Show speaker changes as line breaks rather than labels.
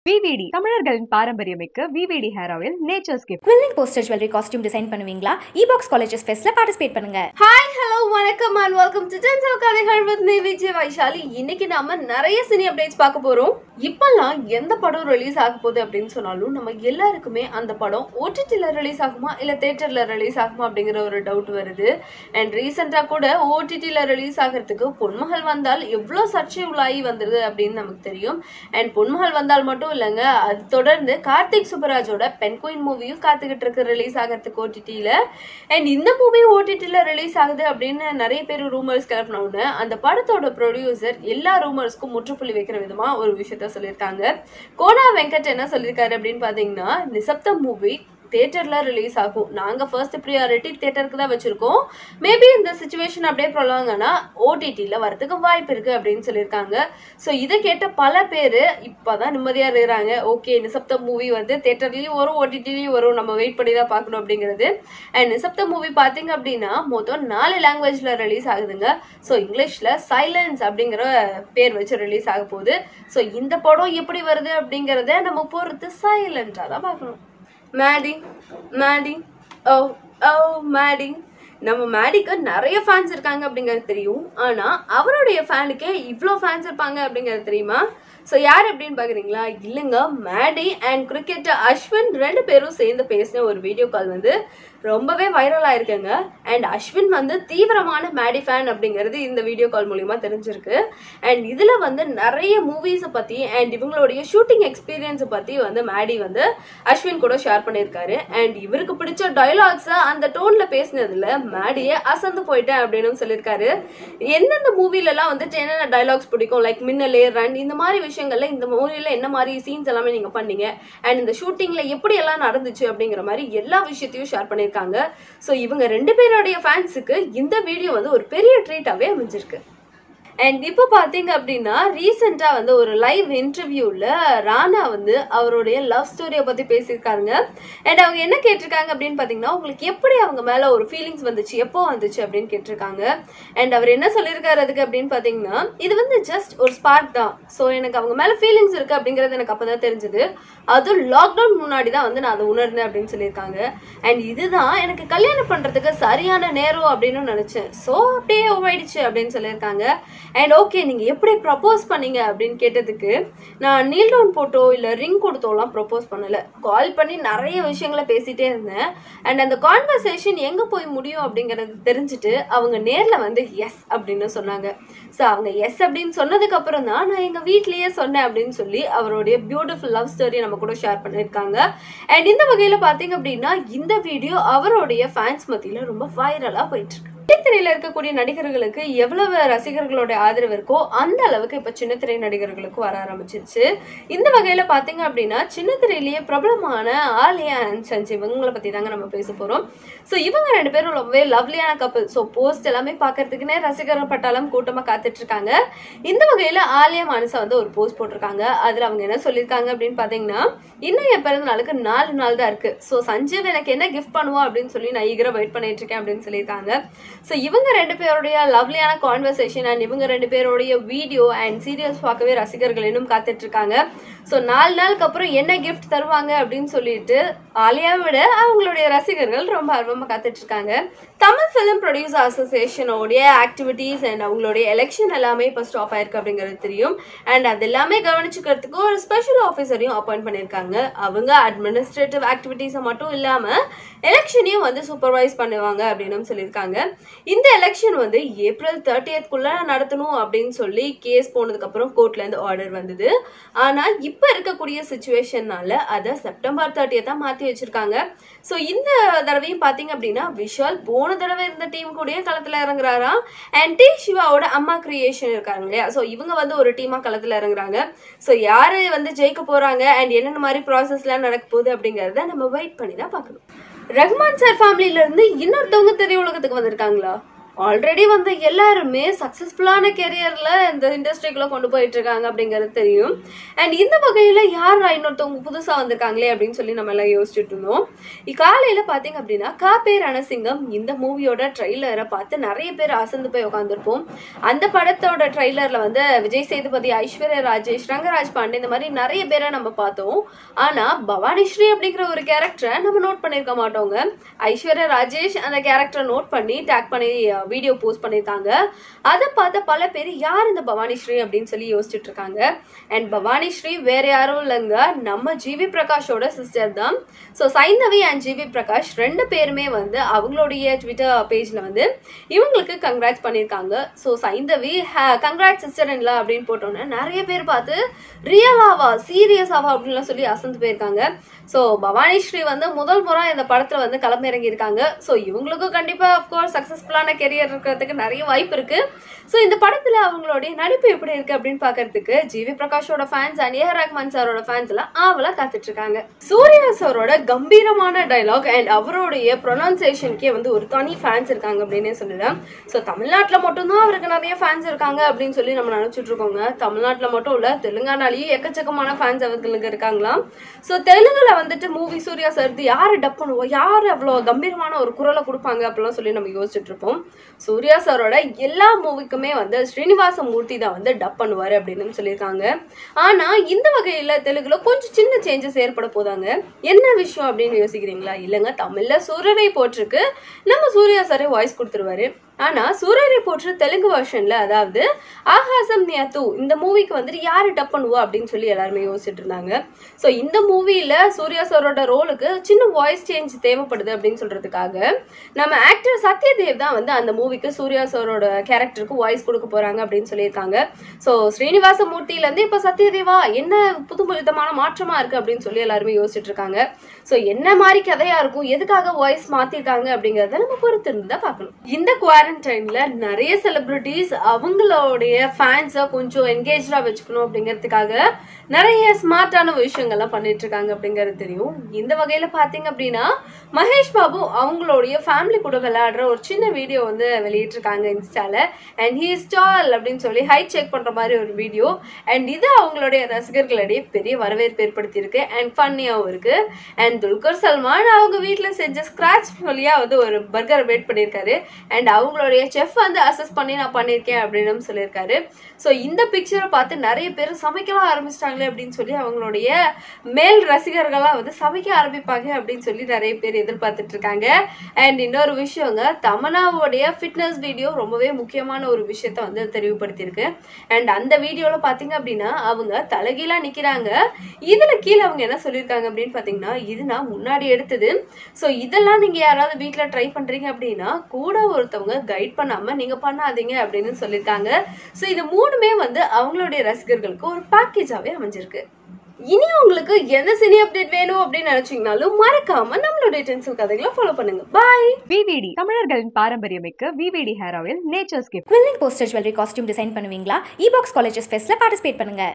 விவிடி தமிழர்களின் பாரம்பரியமிக்க VVD hair oil nature's gift
quilling poster jewellery costume design பண்ணுவீங்களா eBox colleges ஃபெஸ்ட்ல பார்ட்டிசிபேட் பண்ணுங்க
ஹாய் ஹலோ வணக்கம் அண்ட் வெல்கம் டு டென்சல் கதைகள் வித் மீ விஜய் வைஷாலி இன்னைக்கு நாம நிறைய சினி அப்டேட்ஸ் பார்க்க போறோம் இப்பெல்லாம் எந்த படம் ரிலீஸ் ஆக போகுது அப்படின்னு சொன்னாலும் நம்ம எல்லாருக்குமே அந்த படம் ஓடிடில ரிலீஸ் ஆகுமா இல்ல தியேட்டர்ல ரிலீஸ் ஆகுமா அப்படிங்கிற ஒரு டவுட் வருது அண்ட் ரீசெண்டா கூட ஓடிடில ரிலீஸ் ஆகிறதுக்கு பொன்மகள் வந்தால் எவ்வளோ சர்ச்சை உள்ளாகி வந்தது அப்படின்னு நமக்கு தெரியும் அண்ட் பொன்மகள் வந்தால் மட்டும் இல்லைங்க அது தொடர்ந்து கார்த்திக் சுப்பராஜோட பென் குயின் மூவியும் காத்துக்கிட்டு இருக்கு ரிலீஸ் ஆகிறதுக்கு ஓடிடியில அண்ட் இந்த மூவி ஓடிடியில் ரிலீஸ் ஆகுது அப்படின்னு நிறைய பேர் ரூமர்ஸ் கிளப்பினோன்னு அந்த படத்தோட ப்ரொடியூசர் எல்லா ரூமர்ஸ்க்கும் முற்றுப்புள்ளி வைக்கிற விதமா ஒரு விஷயத்த சொல்லியிருக்காங்க கோனா வெங்கட் என்ன சொல்லியிருக்காரு அப்படின்னு பார்த்தீங்கன்னா நிசப்தம் மூவி தேட்டரில் ரிலீஸ் ஆகும் நாங்கள் ஃபர்ஸ்ட் ப்ரியாரிட்டி தேட்டருக்கு தான் வச்சுருக்கோம் மேபி இந்த சுச்சுவேஷன் அப்படியே ப்ரொலாங்கன்னா ஓடிடியில் வரதுக்கு வாய்ப்பு இருக்குது அப்படின்னு சொல்லியிருக்காங்க ஸோ இதை கேட்ட பல பேர் இப்போ தான் நிம்மதியாக இருக்கிறாங்க ஓகே நிசப்தம் மூவி வந்து தேட்டர்லேயும் வரும் ஓடிடிலையும் வரும் நம்ம வெயிட் பண்ணி தான் பார்க்கணும் அப்படிங்கிறது அண்ட் நிசப்தம் மூவி பார்த்தீங்க அப்படின்னா மொத்தம் நாலு லாங்குவேஜில் ரிலீஸ் ஆகுதுங்க ஸோ இங்கிலீஷில் சைலன்ஸ் அப்படிங்கிற பேர் வச்சு ரிலீஸ் ஆக போகுது ஸோ இந்த படம் எப்படி வருது அப்படிங்கிறத நம்ம பொறுத்து சைலண்டாக தான் பார்க்கணும் மேடி மேடி ஓ ஓ மேடி நம்ம மேடிக்கு நிறைய ஃபேன்ஸ் இருக்காங்க அப்படிங்கிறது தெரியும் ஆனால் அவருடைய ஃபேனுக்கே இவ்வளோ ஃபேன்ஸ் இருப்பாங்க அப்படிங்கிறது தெரியுமா ஸோ யார் அப்படின்னு பார்க்குறீங்களா இல்லைங்க மேடி அண்ட் கிரிக்கெட்டர் அஸ்வின் ரெண்டு பேரும் சேர்ந்து பேசின ஒரு வீடியோ கால் வந்து ரொம்பவே வைரல் ஆயிருக்குங்க அண்ட் அஸ்வின் வந்து தீவிரமான மேடி ஃபேன் அப்படிங்கிறது இந்த வீடியோ கால் மூலியமா தெரிஞ்சிருக்கு அண்ட் இதில் வந்து நிறைய மூவிஸை பற்றி அண்ட் இவங்களுடைய ஷூட்டிங் எக்ஸ்பீரியன்ஸை பற்றி வந்து மேடி வந்து அஸ்வின் கூட ஷேர் பண்ணியிருக்காரு அண்ட் இவருக்கு பிடிச்ச டைலாக்ஸை அந்த டோனில் பேசினதுல மேடியே அசந்து போயிட்டேன் அப்படின்னு சொல்லியிருக்காரு எந்தெந்த மூவிலலாம் வந்துட்டு என்னென்ன டைலாக்ஸ் பிடிக்கும் லைக் மின்னலே ரன் இந்த மாதிரி விஷயங்கள்ல இந்த மூவியில் என்ன மாதிரி சீன்ஸ் எல்லாமே நீங்கள் பண்ணீங்க அண்ட் இந்த ஷூட்டிங்கில் எப்படி எல்லாம் நடந்துச்சு அப்படிங்கிற மாதிரி எல்லா விஷயத்தையும் ஷேர் பண்ணியிருக்காங்க ஸோ இவங்க ரெண்டு பேருடைய ஃபேன்ஸுக்கு இந்த வீடியோ வந்து ஒரு பெரிய ட்ரீட்டாகவே அமைஞ்சிருக்கு அண்ட் இப்போ பார்த்தீங்க அப்படின்னா ரீசெண்டாக வந்து ஒரு லைவ் இன்டர்வியூவில் ராணா வந்து அவருடைய லவ் ஸ்டோரியை பற்றி பேசியிருக்காங்க அண்ட் அவங்க என்ன கேட்டிருக்காங்க அப்படின்னு பார்த்தீங்கன்னா உங்களுக்கு எப்படி அவங்க மேலே ஒரு ஃபீலிங்ஸ் வந்துச்சு எப்போ வந்துச்சு அப்படின்னு கேட்டிருக்காங்க அண்ட் அவர் என்ன சொல்லியிருக்காரு அதுக்கு அப்படின்னு பார்த்தீங்கன்னா இது வந்து ஜஸ்ட் ஒரு ஸ்பார்க் தான் ஸோ எனக்கு அவங்க மேலே ஃபீலிங்ஸ் இருக்குது அப்படிங்கிறது எனக்கு அப்போ தான் தெரிஞ்சுது அதுவும் லாக்டவுன் முன்னாடி தான் வந்து நான் அதை உணர்ந்தேன் அப்படின்னு சொல்லியிருக்காங்க அண்ட் இதுதான் எனக்கு கல்யாணம் பண்ணுறதுக்கு சரியான நேரம் அப்படின்னு நினச்சேன் ஸோ அப்படியே ஓடிடுச்சு அப்படின்னு சொல்லியிருக்காங்க அண்ட் ஓகே நீங்கள் எப்படி ப்ரப்போஸ் பண்ணீங்க அப்படின்னு கேட்டதுக்கு நான் நீல் டவுன் போட்டோ இல்லை ரிங் கொடுத்தோலாம் ப்ரப்போஸ் பண்ணலை கால் பண்ணி நிறைய விஷயங்களை பேசிகிட்டே இருந்தேன் அண்ட் அந்த கான்வர்சேஷன் எங்கே போய் முடியும் அப்படிங்கிறது தெரிஞ்சுட்டு அவங்க நேரில் வந்து எஸ் அப்படின்னு சொன்னாங்க ஸோ அவங்க எஸ் அப்படின்னு சொன்னதுக்கு அப்புறம் தான் நான் எங்கள் வீட்லேயே சொன்னேன் அப்படின்னு சொல்லி அவருடைய பியூட்டிஃபுல் லவ் ஸ்டோரி நம்ம கூட ஷேர் பண்ணியிருக்காங்க அண்ட் இந்த வகையில் பார்த்தீங்க அப்படின்னா இந்த வீடியோ அவருடைய ஃபேன்ஸ் மத்தியில் ரொம்ப வைரலாக போயிட்டு இருக்கு திரையில இருக்கக்கூடிய நடிகர்களுக்கு எவ்வளவு ரசிகர்களோட ஆதரவு இருக்கோ அந்த அளவுக்கு இப்ப சின்னத்திரை நடிகர்களுக்கு வர ஆரம்பிச்சிருச்சு இந்த வகையில பாத்தீங்க அப்படின்னா சின்னத்திரையிலேயே பிரபலமான ஆலியா அண்ட் சஞ்சய் இவங்களை பத்தி தாங்க நம்ம பேச போறோம் ஸோ இவங்க ரெண்டு பேரும் ரொம்பவே லவ்லியான கப்பல் ஸோ போஸ்ட் எல்லாமே பார்க்கறதுக்குனே ரசிகர்கள் பட்டாளம் கூட்டமா காத்துட்டு இருக்காங்க இந்த வகையில ஆலியா மானசா வந்து ஒரு போஸ்ட் போட்டிருக்காங்க அதுல அவங்க என்ன சொல்லியிருக்காங்க அப்படின்னு பாத்தீங்கன்னா இன்னும் என் பிறந்த நாளுக்கு நாலு நாள் தான் இருக்கு ஸோ சஞ்சீவ் எனக்கு என்ன கிஃப்ட் பண்ணுவோம் அப்படின்னு சொல்லி நான் ஈகரா வெயிட் பண்ணிட்டு இருக்கேன் அப்படின்னு சொல்லியிருக்காங்க ஸோ இவங்க ரெண்டு பேருடைய லவ்லியான கான்வர்சேஷன் அண்ட் இவங்க ரெண்டு பேருடைய வீடியோ அண்ட் சீரியல்ஸ் பார்க்கவே ரசிகர்கள் இன்னும் காத்துட்டு இருக்காங்க ஸோ நாலு நாளுக்கு அப்புறம் என்ன கிஃப்ட் தருவாங்க அப்படின்னு சொல்லிட்டு ஆலியா விட அவங்களுடைய ரசிகர்கள் ரொம்ப ஆர்வமாக காத்துட்டு இருக்காங்க தமிழ் ஃபிலிம் ப்ரொடியூசர் அசோசியேஷனோடைய ஆக்டிவிட்டீஸ் அண்ட் அவங்களுடைய எலெக்ஷன் எல்லாமே இப்போ ஸ்டாப் ஆயிருக்கு அப்படிங்கிறது தெரியும் அண்ட் அது எல்லாமே கவனிச்சுக்கிறதுக்கு ஒரு ஸ்பெஷல் ஆஃபீஸரையும் அப்பாயிண்ட் பண்ணியிருக்காங்க அவங்க அட்மினிஸ்ட்ரேட்டிவ் ஆக்டிவிட்டீஸை மட்டும் இல்லாமல் எலெக்ஷனையும் வந்து சூப்பர்வைஸ் பண்ணுவாங்க அப்படின்னு சொல்லியிருக்காங்க இந்த எலெக்ஷன் வந்து ஏப்ரல் தேர்ட்டியத்குள்ள நடத்தணும் அப்படின்னு சொல்லி கேஸ் போனதுக்கப்புறம் கோர்ட்லேருந்து ஆர்டர் வந்தது ஆனால் இப்போ இருக்கக்கூடிய சுச்சுவேஷன்னால அதை செப்டம்பர் தேர்ட்டியத்தான் மாற்றி வச்சிருக்காங்க ஸோ இந்த தடவையும் பார்த்தீங்க அப்படின்னா விஷால் போன தடவை இருந்த டீம் கூடயே களத்தில் இறங்குறாராம் அண்ட் டி சிவாவோட அம்மா கிரியேஷன் இருக்காங்க இல்லையா ஸோ இவங்க வந்து ஒரு டீமாக களத்தில் இறங்குறாங்க ஸோ யார் வந்து ஜெயிக்க போகிறாங்க அண்ட் என்னென்ன மாதிரி ப்ராசஸ்லாம் நடக்க போகுது அப்படிங்கிறத நம்ம வெயிட் பண்ணி தான் பார்க்கணும் ரஹ்மான் சார் ஃபேமிலியில இருந்து இன்னொருத்தவங்க திரையுலகத்துக்கு வந்திருக்காங்களா ஆல்ரெடி வந்து எல்லாருமே சக்ஸஸ்ஃபுல்லான கெரியர்ல இந்த இண்டஸ்ட்ரிக்குள்ள கொண்டு போயிட்டு இருக்காங்க அப்படிங்கிறது தெரியும் அண்ட் இந்த வகையில யார் இன்னொருத்தவங்க புதுசா வந்திருக்காங்களே அப்படின்னு சொல்லி நம்ம எல்லாம் யோசிச்சுட்டு இருந்தோம் காலையில பாத்தீங்க அப்படின்னா காப்பே ரணசிங்கம் இந்த மூவியோட ட்ரெய்லரை பார்த்து நிறைய பேர் அசந்து போய் உட்காந்துருப்போம் அந்த படத்தோட ட்ரெய்லர்ல வந்து விஜய் சேதுபதி ஐஸ்வர்யா ராஜேஷ் ரங்கராஜ் பாண்டே இந்த மாதிரி நிறைய பேரை நம்ம பார்த்தோம் ஆனா பவானிஸ்ரீ அப்படிங்கிற ஒரு கேரக்டரை நம்ம நோட் பண்ணிருக்க மாட்டோங்க ஐஸ்வர்யா ராஜேஷ் அந்த கேரக்டரை நோட் பண்ணி டேக் பண்ணி வீடியோ போஸ்ட் பண்ணியிருக்காங்க அதை பார்த்த பல பேர் யார் இந்த பவானிஸ்ரீ அப்படின்னு சொல்லி யோசிச்சுட்டு இருக்காங்க அண்ட் பவானிஸ்ரீ வேற யாரும் இல்லைங்க நம்ம ஜிவி பிரகாஷோட சிஸ்டர் தான் ஸோ சைந்தவி அண்ட் ஜிவி பிரகாஷ் ரெண்டு பேருமே வந்து அவங்களுடைய ட்விட்டர் பேஜ்ல வந்து இவங்களுக்கு கங்க்ராட்ஸ் பண்ணியிருக்காங்க ஸோ சைந்தவி கங்க்ராட் சிஸ்டர் இல்ல அப்படின்னு போட்டோன்னே நிறைய பேர் பார்த்து ரியலாவா சீரியஸாவா அப்படின்லாம் சொல்லி அசந்து போயிருக்காங்க ஸோ பவானிஸ்ரீ வந்து முதல் முறை இந்த படத்துல வந்து களமிறங்கி இருக்காங்க ஸோ இவங்களுக்கும் கண்டிப்பா அஃப்கோர்ஸ் சக்ஸஸ்ஃபுல்லான கெரியர் இருக்கிறதுக்கு நிறைய வாய்ப்பு இருக்கு ஸோ இந்த படத்துல அவங்களுடைய நடிப்பு எப்படி இருக்கு அப்படின்னு பார்க்கறதுக்கு ஜிவி பிரகாஷோட ஃபேன்ஸ் அண்ட் ஏஆர் ரஹ்மான் சாரோட ஃபேன்ஸ் எல்லாம் ஆவலா காத்துட்டு இருக்காங்க சூர்யா சாரோட கம்பீரமான டைலாக் அண்ட் அவருடைய ப்ரொனன்சியேஷனுக்கே வந்து ஒரு தனி ஃபேன்ஸ் இருக்காங்க அப்படின்னே சொல்லலாம் ஸோ தமிழ்நாட்டில் மட்டும்தான் அவருக்கு நிறைய ஃபேன்ஸ் இருக்காங்க அப்படின்னு சொல்லி நம்ம நினைச்சிட்டு இருக்கோங்க தமிழ்நாட்டில் மட்டும் இல்ல தெலுங்கானாலேயும் எக்கச்சக்கமான ஃபேன்ஸ் அவங்களுக்கு இருக்காங்களாம் ஸோ தெலுங்குல வந்துட்டு மூவி சூர்யா சார் யாரு டப் பண்ணுவோம் யார் அவ்வளோ கம்பீரமான ஒரு குரலை கொடுப்பாங்க அப்படிலாம் சொல்லி நம்ம யோசிச்சுட்டு இருப்போம் சூர்யா சாரோட எல்லா மூவிக்குமே வந்து ஸ்ரீனிவாச மூர்த்தி தான் வந்து டப் பண்ணுவாரு அப்படின்னு சொல்லியிருக்காங்க ஆனா இந்த வகையில தெலுங்குல கொஞ்சம் சின்ன சேஞ்சஸ் ஏற்பட போதாங்க என்ன விஷயம் அப்படின்னு யோசிக்கிறீங்களா இல்லைங்க தமிழ்ல சூரரை போட்டிருக்கு நம்ம சூர்யா சாரே வாய்ஸ் கொடுத்துருவாரு ஆனா சூரரை போற்று தெலுங்கு வெர்ஷன்ல அதாவது ஆகாசம் நியாத்து இந்த மூவிக்கு வந்துட்டு யாரு டப் பண்ணுவா அப்படின்னு சொல்லி எல்லாருமே யோசிச்சுட்டு இருந்தாங்க ஸோ இந்த மூவியில சூர்யா சாரோட ரோலுக்கு சின்ன வாய்ஸ் சேஞ்ச் தேவைப்படுது அப்படின்னு சொல்றதுக்காக நம்ம ஆக்டர் சத்யதேவ் தான் வந்து அந்த மூவிக்கு சூர்யா சாரோட கேரக்டருக்கு வாய்ஸ் கொடுக்க போறாங்க அப்படின்னு சொல்லியிருக்காங்க ஸோ ஸ்ரீனிவாச மூர்த்தியில இருந்து இப்ப சத்யதேவா என்ன புது விதமான மாற்றமா இருக்கு அப்படின்னு சொல்லி எல்லாருமே யோசிச்சுட்டு இருக்காங்க ஸோ என்ன மாதிரி கதையா இருக்கும் எதுக்காக வாய்ஸ் மாத்திருக்காங்க அப்படிங்கறத நம்ம பொறுத்து இருந்து தான் பார்க்கணும் இந்த குவாரண்டைன்ல நிறைய செலிபிரிட்டிஸ் அவங்களுடைய ஃபேன்ஸை கொஞ்சம் என்கேஜா வச்சுக்கணும் அப்படிங்கிறதுக்காக நிறைய ஸ்மார்ட்டான விஷயங்கள்லாம் பண்ணிட்டு இருக்காங்க அப்படிங்கிறது தெரியும் இந்த வகையில பாத்தீங்க அப்படின்னா மகேஷ் பாபு அவங்களுடைய ஃபேமிலி கூட விளையாடுற ஒரு சின்ன வீடியோ வந்து வெளியிட்டிருக்காங்க இன்ஸ்டால அண்ட் ஹீ ஸ்டால் அப்படின்னு சொல்லி ஹைட் செக் பண்ற மாதிரி ஒரு வீடியோ அண்ட் இது அவங்களுடைய ரசிகர்களிடையே பெரிய வரவேற்பு ஏற்படுத்தியிருக்கு அண்ட் ஃபன்னியாகவும் இருக்கு அண்ட் துல்கர் சல்மான் அவங்க வீட்டில் செஞ்ச ஸ்கிராச் வழியா வந்து ஒரு பர்கர் மேட் பண்ணியிருக்காரு அண்ட் அவங்களுடைய செஃப் வந்து அசஸ் பண்ணி நான் பண்ணியிருக்கேன் அப்படின்னு சொல்லியிருக்காரு ஸோ இந்த பிக்சரை பார்த்து நிறைய பேர் சமைக்கலாம் ஆரம்பிச்சிட்டாங்களே அப்படின்னு சொல்லி அவங்களுடைய மேல் ரசிகர்களாக வந்து சமைக்க ஆரம்பிப்பாங்க அப்படின்னு சொல்லி நிறைய பேர் எதிர்பார்த்துட்டு இருக்காங்க அண்ட் இன்னொரு விஷயங்க தமனாவுடைய ஃபிட்னஸ் வீடியோ ரொம்பவே முக்கியமான ஒரு விஷயத்த வந்து தெளிவுபடுத்தியிருக்கு அண்ட் அந்த வீடியோவில் பார்த்தீங்க அப்படின்னா அவங்க தலைகீழாக நிற்கிறாங்க இதில் கீழே அவங்க என்ன சொல்லியிருக்காங்க அப்படின்னு பார்த்தீங்கன்னா இது நான் முன்னாடி எடுத்தது ஸோ இதெல்லாம் நீங்கள் யாராவது வீட்டில் ட்ரை பண்ணுறீங்க அப்படின்னா கூட ஒருத்தவங்க கைட் பண்ணாமல் நீங்கள் பண்ணாதீங்க அப்படின்னு சொல்லியிருக்காங்க ஸோ இது மூணுமே வந்து அவங்களுடைய ரசிகர்களுக்கு ஒரு பேக்கேஜாகவே அமைஞ்சிருக்கு இனி உங்களுக்கு எந்த சினி அப்டேட் வேணும் அப்படின்னு நினைச்சீங்கனாலும் மறக்காம நம்மளுடைய டென்சில் கதைகளை ஃபாலோ பண்ணுங்க பாய்
விவிடி தமிழர்களின் பாரம்பரியமிக்க VVD hair oil nature's gift
quilling poster jewellery costume design பண்ணுவீங்களா இ பாக்ஸ் காலேஜஸ் ஃபெஸ்ட்ல பார்ட்டிசிபேட் பண்ணுங்க